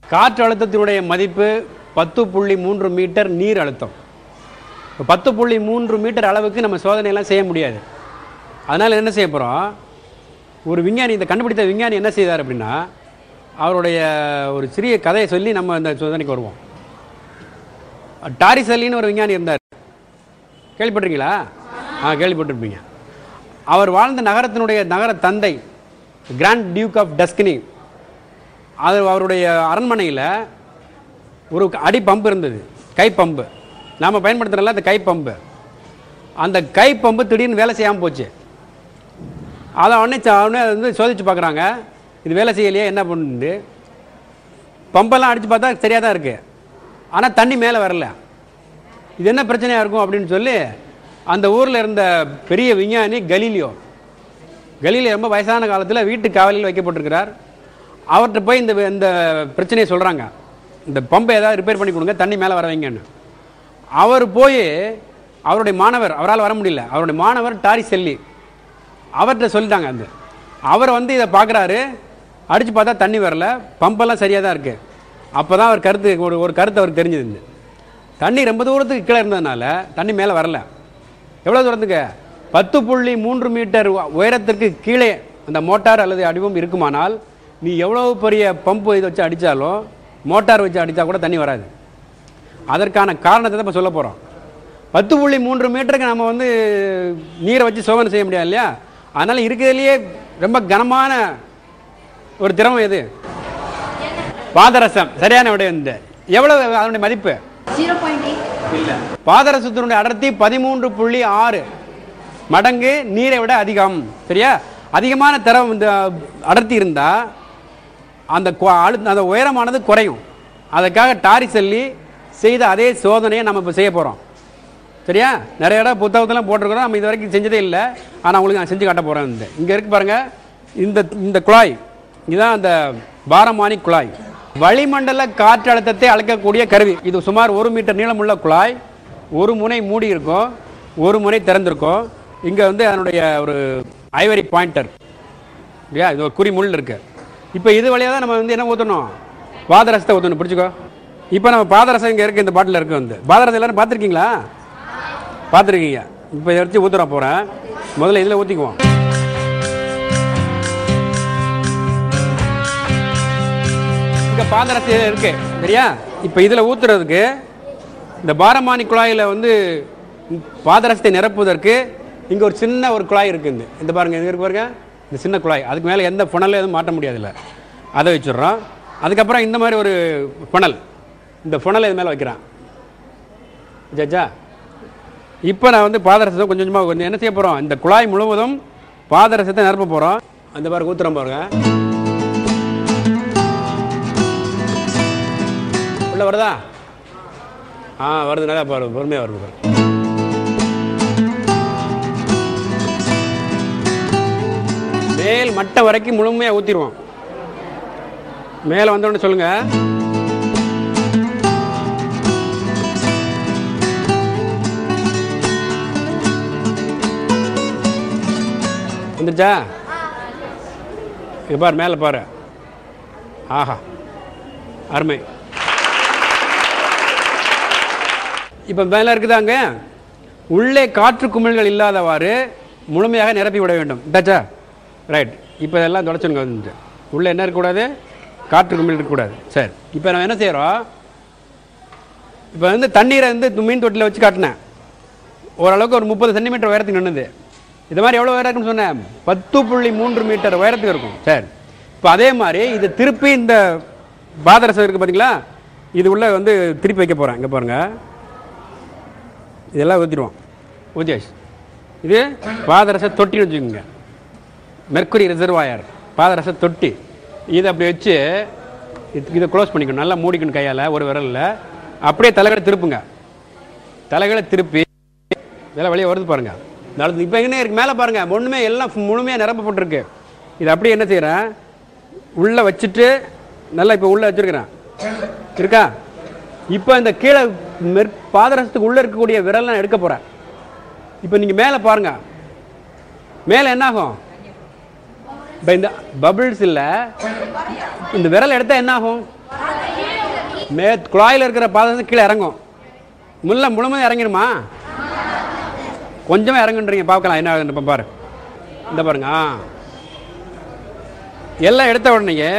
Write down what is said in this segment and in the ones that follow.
காற்று அழுத்தத்தினுடைய மதிப்பு பத்து புள்ளி மூன்று மீட்டர் நீர் அழுத்தம் இப்போ பத்து புள்ளி மூன்று மீட்டர் அளவுக்கு நம்ம சோதனையெல்லாம் செய்ய முடியாது அதனால் என்ன செய்ய போகிறோம் ஒரு விஞ்ஞானி இந்த கண்டுபிடித்த விஞ்ஞானி என்ன செய்தார் அப்படின்னா அவருடைய ஒரு சிறிய கதையை சொல்லி நம்ம இந்த சோதனைக்கு வருவோம் டாரிசல்லின்னு ஒரு விஞ்ஞானி இருந்தார் கேள்விப்பட்டிருக்கீங்களா ஆ கேள்விப்பட்டிருப்பீங்க அவர் வாழ்ந்த நகரத்தினுடைய நகர தந்தை கிராண்ட் டியூக் ஆஃப் டஸ்கினி அது அவருடைய அரண்மனையில் ஒரு அடி பம்பு இருந்தது கை பம்பு நாம் பயன்படுத்துகிறல அந்த கை பம்பு அந்த கை பம்பு திடீர்னு வேலை செய்யாமல் போச்சு அதை உடனே ச- உடனே அதை வந்து சோதிச்சு பார்க்குறாங்க இது வேலை செய்யலையே என்ன பண்ணுது பம்பெல்லாம் அடித்து பார்த்தா சரியாக தான் இருக்குது ஆனால் தண்ணி மேலே வரல இது என்ன பிரச்சனையாக இருக்கும் அப்படின்னு சொல்லி அந்த ஊரில் இருந்த பெரிய விஞ்ஞானி கலீலியோ கலீலியோ ரொம்ப வயசான காலத்தில் வீட்டு காவலில் வைக்கப்பட்டிருக்கிறார் அவர்கிட்ட போய் இந்த இந்த பிரச்சனையை சொல்கிறாங்க இந்த பம்பை ஏதாவது ரிப்பேர் பண்ணி கொடுங்க தண்ணி மேலே வர வைங்கன்னு அவர் போய் அவருடைய மாணவர் அவரால் வர முடியல அவருடைய மாணவர் டாரி செல்லி அவர்கிட்ட சொல்லிட்டாங்க அந்த அவர் வந்து இதை பார்க்குறாரு அடித்து பார்த்தா தண்ணி வரல பம்பெல்லாம் சரியாக தான் இருக்குது அப்போ தான் அவர் கருத்து ஒரு ஒரு கருத்து அவருக்கு தெரிஞ்சது தண்ணி ரொம்ப தூரத்துக்கு கீழே இருந்ததுனால தண்ணி மேலே வரல எவ்வளோ தூரத்துக்கு பத்து புள்ளி மூன்று மீட்டர் உ- உயரத்திற்கு கீழே அந்த மோட்டார் அல்லது அடிவம் இருக்குமானால் நீ எவ்வளோ பெரிய பம்பு இதை வச்சு அடித்தாலும் மோட்டார் வச்சு அடித்தா கூட தண்ணி வராது அதற்கான காரணத்தை தான் இப்போ சொல்ல போகிறோம் பத்து புள்ளி மூன்று மீட்டருக்கு நம்ம வந்து நீரை வச்சு சோதனை செய்ய முடியாது இல்லையா அதனால் இருக்கிறதுலையே ரொம்ப கனமான ஒரு திரவம் எது பாதரசம் சரியான விடை வந்து எவ்வளவு அதனுடைய மதிப்பு ஜீரோ பாயிண்ட் எயிட் இல்ல பாதரசத்தினுடைய அடர்த்தி பதிமூன்று புள்ளி ஆறு மடங்கு நீரை விட அதிகம் சரியா அதிகமான திரவம் இந்த அடர்த்தி இருந்தா அந்த கொ- அழு அந்த உயரமானது குறையும் அதுக்காக டாரி சொல்லி செய்த அதே சோதனையை நம்ம இப்போ செய்ய போகிறோம் சரியா நிறைய இடம் புத்தகத்தெல்லாம் போட்டிருக்கிறோம் நம்ம இது வரைக்கும் செஞ்சதே இல்லை ஆனால் உங்களுக்கு நான் செஞ்சு காட்ட போகிறேன் இந்த இங்கே இருக்கு பாருங்க இந்த இந்த குழாய் இதுதான் அந்த பாரமானி குழாய் வளிமண்டல காற்றழுத்தத்தை அளக்கக்கூடிய கருவி இது சுமார் ஒரு மீட்டர் நீளமுள்ள குழாய் ஒரு முனை மூடி இருக்கும் ஒரு முனை திறந்திருக்கும் இங்கே வந்து அதனுடைய ஒரு ஐவரி பாயிண்டர் இல்லையா இது ஒரு குறி முள் இருக்கு இப்போ இது வழியாக தான் நம்ம வந்து என்ன ஊற்றணும் பாதரசத்தை ஊற்றணும் பிடிச்சிக்கோ இப்போ நம்ம பாதரசம் இங்கே இருக்கு இந்த பாட்டில் இருக்கு வந்து பாதரசம் எல்லாரும் பார்த்துருக்கீங்களா பார்த்துருக்கீங்க இப்போ இதை வச்சு ஊற்றுற போகிறேன் முதல்ல இதில் ஊற்றிக்குவோம் இங்கே பாதரசம் இருக்கு சரியா இப்போ இதில் ஊற்றுறதுக்கு இந்த பாரமானி குழாயில் வந்து பாதரசத்தை நிரப்புவதற்கு இங்கே ஒரு சின்ன ஒரு குழாய் இருக்குது இந்த பாருங்க இது இருக்கு பாருங்க இந்த சின்ன குழாய் அதுக்கு மேலே எந்த புனலும் எதுவும் மாட்ட முடியாதுல்ல அதை வச்சிடுறோம் அதுக்கப்புறம் இந்த மாதிரி ஒரு புனல் இந்த புனலை இது மேலே வைக்கிறான் ஜட்ஜா இப்போ நான் வந்து பாதரசத்தை கொஞ்சம் கொஞ்சமாக கொஞ்சம் என்ன செய்ய போகிறோம் இந்த குழாய் முழுவதும் பாதரசத்தை நிரப்ப போகிறோம் அந்த பாருங்க ஊத்துறோம் பாருங்க உள்ள வருதா ஆ வருது நல்லா பாரு பொறுமையாக வருது பாரு மேல் மட்டம் வரைக்கும் முழுமையாக ஊற்றிடுவோம் மேலே வந்தோடனே சொல்லுங்க வந்துருச்சா இங்க பாரு மேலே பாரு ஆஹா அருமை இப்போ மேலே இருக்குதாங்க உள்ளே காற்று குமிழ்கள் இல்லாதவாறு முழுமையாக நிரப்பி விட வேண்டும் இதாச்சா ரைட் இப்போ இதெல்லாம் தொடச்சுங்க வந்து உள்ளே என்ன இருக்கக்கூடாது காற்று குமிழ் இருக்கக்கூடாது சரி இப்போ நம்ம என்ன செய்கிறோம் இப்போ வந்து தண்ணீரை வந்து மீன் தொட்டியில் வச்சு காட்டினேன் ஓரளவுக்கு ஒரு முப்பது சென்டிமீட்டர் உயரத்துக்கு நின்னுது இது மாதிரி எவ்வளோ உயரம் இருக்குன்னு சொன்னேன் பத்து புள்ளி மூன்று மீட்டர் உயரத்துக்கு இருக்கும் சரி இப்போ அதே மாதிரி இது திருப்பி இந்த பாதரசம் இருக்குது பார்த்தீங்களா இது உள்ள வந்து திருப்பி வைக்க போகிறேன் இங்கே பாருங்கள் இதெல்லாம் ஊற்றிடுவோம் ஊத்தியாச்சு இது பாதரச தொட்டின்னு வச்சுக்கோங்க மெர்க்குரி ரிசர்வாயர் பாதரச தொட்டி இதை அப்படி வச்சு இது- இதை க்ளோஸ் பண்ணிக்கணும் நல்லா மூடிக்கணும் கையால் ஒரு விரலில் அப்படியே தலைகளை திருப்புங்க தலைகளை திருப்பி இதெல்லாம் வெளியே வருது பாருங்க நடந்து இப்போ என்ன இருக்கு மேலே பாருங்க ஒன்றுமே எல்லாம் முழுமையாக நிரப்பப்பட்டிருக்கு இது அப்படியே என்ன செய்கிறேன் உள்ளே வச்சுட்டு நல்லா இப்போ உள்ளே வச்சிருக்கிறேன் இருக்கா இப்போ இந்த கீழே மெர் பாதரசத்துக்கு உள்ளே இருக்கக்கூடிய விரல் நான் எடுக்க போகிறேன் இப்போ நீங்கள் மேலே பாருங்க மேலே என்ன ஆகும் இப்போ இந்த பபிள்ஸ் இல்லை இந்த விரல் எடுத்தால் என்ன ஆகும் மே குழாயில் இருக்கிற பாதரசம் கீழே இறங்கும் முள்ள முழுமையாக இறங்கிடுமா கொஞ்சமாக இறங்குன்றீங்க பார்க்கலாம் என்ன ஆகுதுன்னு இப்ப பாரு இந்த பாருங்க ஆ எல்லாம் எடுத்த உடனேயே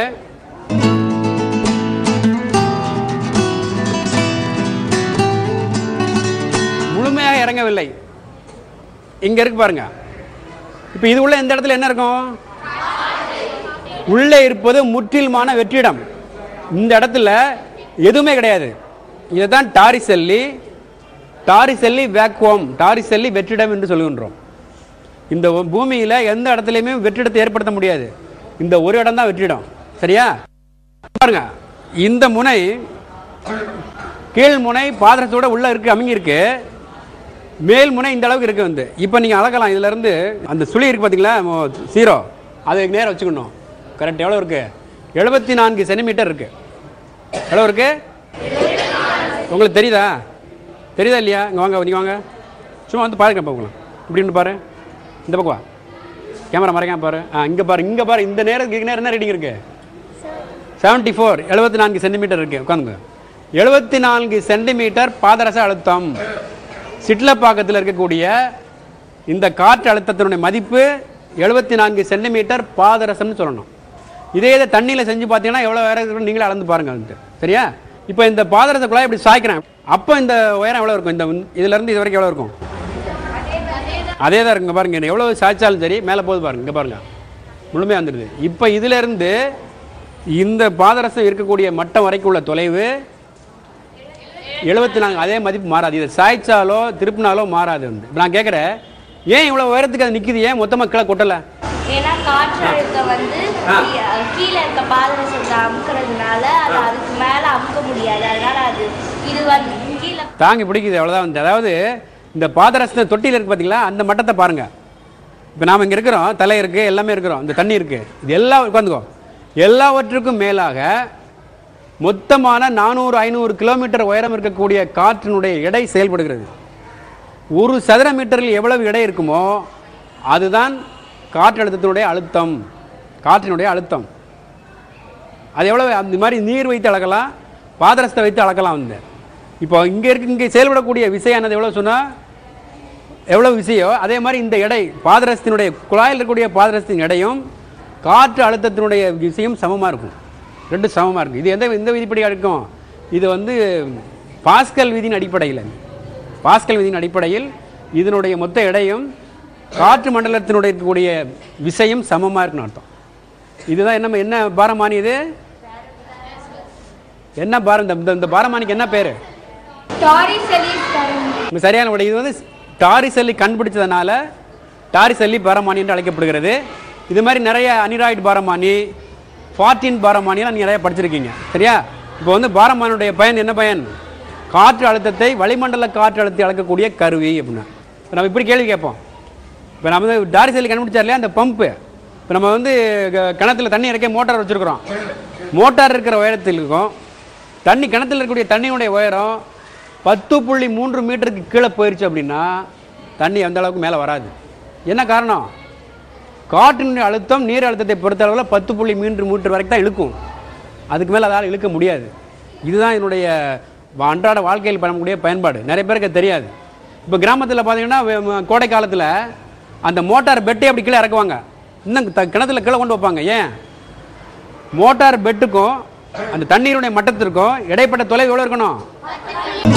முழுமையாக இறங்கவில்லை இங்க இருக்கு பாருங்க இப்போ இது உள்ள இந்த இடத்துல என்ன இருக்கும் உள்ளே இருப்பது முற்றிலுமான வெற்றிடம் இந்த இடத்துல எதுவுமே கிடையாது இதுதான் டாரிசெல்லி டாரிசெல்லி வேக்குவம் டாரிசெல்லி வெற்றிடம் என்று சொல்கின்றோம் இந்த பூமியில் எந்த இடத்துலையுமே வெற்றிடத்தை ஏற்படுத்த முடியாது இந்த ஒரு இடம் தான் வெற்றிடம் சரியா பாருங்க இந்த முனை கீழ் முனை பாதரத்தோட உள்ள இருக்கு அமைங்கி இருக்கு மேல் முனை இந்த அளவுக்கு இருக்கு வந்து இப்போ நீங்கள் அளக்கலாம் இதுல இருந்து அந்த சுழி இருக்கு பார்த்தீங்களா ஜீரோ அதை நேரம் வச்சுக்கணும் கரெக்ட் எவ்வளோ இருக்கு எழுபத்தி நான்கு சென்டிமீட்டர் இருக்கு எவ்வளோ இருக்கு உங்களுக்கு தெரியுதா தெரியுதா இல்லையா இங்கே வாங்க நீங்கள் வாங்க சும்மா வந்து பாருங்க பார்க்கலாம் இப்படின்னு பாரு இந்த பக்கம் வா கேமரா மறைக்காம பாரு ஆ இங்கே பாரு இங்கே பாரு இந்த நேரத்துக்கு நேரம் என்ன ரீடிங் இருக்கு செவன்டி ஃபோர் எழுபத்தி நான்கு சென்டிமீட்டர் இருக்கு உட்காந்துங்க எழுபத்தி நான்கு சென்டிமீட்டர் பாதரச அழுத்தம் சிட்லப்பாக்கத்தில் இருக்கக்கூடிய இந்த காற்று அழுத்தத்தினுடைய மதிப்பு எழுபத்தி நான்கு சென்டிமீட்டர் பாதரசம்னு சொல்லணும் இதே இதை தண்ணியில் செஞ்சு பார்த்தீங்கன்னா எவ்வளோ வேற இருக்குன்னு நீங்களே அளந்து பாருங்க வந்துட்டு சரியா இப்போ இந்த பாதரச குழாய் இப்படி சாய்க்கிறேன் அப்போ இந்த உயரம் எவ்வளோ இருக்கும் இந்த இதுலேருந்து இது வரைக்கும் எவ்வளோ இருக்கும் அதே தான் இருக்குங்க பாருங்க எவ்வளோ சாய்ச்சாலும் சரி மேலே போகுது பாருங்க இங்கே பாருங்க முழுமையாக வந்துடுது இப்போ இதிலிருந்து இந்த பாதரசம் இருக்கக்கூடிய மட்டம் வரைக்கும் உள்ள தொலைவு எழுபத்தி நான்கு அதே மதிப்பு மாறாது இதை சாய்ச்சாலோ திருப்பினாலோ மாறாது வந்து இப்ப நான் கேட்குறேன் ஏன் இவ்வளோ உயரத்துக்கு அது நிற்கிது ஏன் மொத்தமாக கீழே கொட்டலை ஏன்னா காற்றழுத்தம் வந்து கீ- கீழே இருக்க பாதரசத்தை அமுக்கிறதுனால அது அதுக்கு மேல அமுக்க முடியாது அதனால அது இது வந்து கீழே தாங்கி பிடிக்குது அவ்வளோதான் வந்து அதாவது இந்த பாதரசத்தை தொட்டியில் இருக்கு பார்த்தீங்களா அந்த மட்டத்தை பாருங்க இப்போ நாம் இங்கே இருக்கிறோம் தலை இருக்குது எல்லாமே இருக்கிறோம் இந்த தண்ணி இருக்குது இது எல்லாம் உட்காந்துக்கோ எல்லாவற்றுக்கும் மேலாக மொத்தமான நானூறு ஐநூறு கிலோமீட்டர் உயரம் இருக்கக்கூடிய காற்றினுடைய எடை செயல்படுகிறது ஒரு சதுர மீட்டரில் எவ்வளவு எடை இருக்குமோ அதுதான் காற்றழுத்தத்தினுடைய அழுத்தம் காற்றினுடைய அழுத்தம் அது எவ்வளவு அந்த மாதிரி நீர் வைத்து அளக்கலாம் பாதரசத்தை வைத்து அளக்கலாம் வந்து இப்போ இங்கே இருக்கு இங்கே செயல்படக்கூடிய விசையானது எவ்வளோ சொன்னால் எவ்வளோ விசையோ அதே மாதிரி இந்த எடை பாதரசத்தினுடைய குழாயில் இருக்கக்கூடிய பாதரசத்தின் எடையும் காற்று அழுத்தத்தினுடைய விசையும் சமமாக இருக்கும் ரெண்டு சமமாக இருக்கும் இது எந்த எந்த விதிப்படி இருக்கும் இது வந்து பாஸ்கல் விதியின் அடிப்படையில் பாஸ்கல் விதியின் அடிப்படையில் இதனுடைய மொத்த எடையும் காற்று மண்டலத்தினுடைய இருக்கக்கூடிய விசையும் சமமாக இருக்குன்னு அர்த்தம் இதுதான் என்ன என்ன பாரமானி இது என்ன பாரம் இந்த- இந்த- இந்த பாரமானிக்கு என்ன பேர் இப்ப சரியான விடை இது வந்து டாரிசல்லி கண்டுபிடிச்சதுனால டாரிசல்லி பாரமானி என்று அழைக்கப்படுகிறது இது மாதிரி நிறைய அனிராய்டு பாரமானி ஃபார்ட்டின் பாரமானியெல்லாம் நீங்கள் நிறைய படிச்சிருக்கீங்க சரியா இப்போ வந்து பாரமானியுடைய பயன் என்ன பயன் காற்று அழுத்தத்தை வளிமண்டல காற்று அழுத்தத்தை அளக்கக்கூடிய கருவி அப்படின்னா இப்போ நம்ம இப்படி கேள்வி கேட்போம் இப்போ நம்ம வந்து டாரிசல்லி கண்டுபிடிச்சார் இல்லையா அந்த பம்பு இப்போ நம்ம வந்து க- கிணத்துல தண்ணி இறக்க மோட்டார் வச்சுருக்குறோம் மோட்டார் இருக்கிற உயரத்தில் இருக்கும் தண்ணி கிணத்துல இருக்கக்கூடிய தண்ணியுடைய உயரம் பத்து புள்ளி மூன்று மீட்டருக்கு கீழே போயிடுச்சு அப்படின்னா தண்ணி அந்த அளவுக்கு மேலே வராது என்ன காரணம் காற்றினுடைய அழுத்தம் நீர் அழுத்தத்தை பொறுத்த அளவில் பத்து புள்ளி மூன்று மீட்டர் வரைக்கும் தான் இழுக்கும் அதுக்கு மேலே அதால் இழுக்க முடியாது இதுதான் என்னுடைய வ- அன்றாட வாழ்க்கையில் பண்ணக்கூடிய பயன்பாடு நிறைய பேருக்கு அது தெரியாது இப்போ கிராமத்தில் பார்த்தீங்கன்னா வெ- ம- கோடை காலத்தில் அந்த மோட்டார் பெட்டை அப்படி கீழே இறக்குவாங்க இன்னும் த கிணத்துல கீழே கொண்டு வைப்பாங்க ஏன் மோட்டார் பெட்டுக்கும் அந்த தண்ணீருடைய மட்டத்திற்கும் இடைப்பட்ட தொலைவு எவ்வளோ இருக்கணும்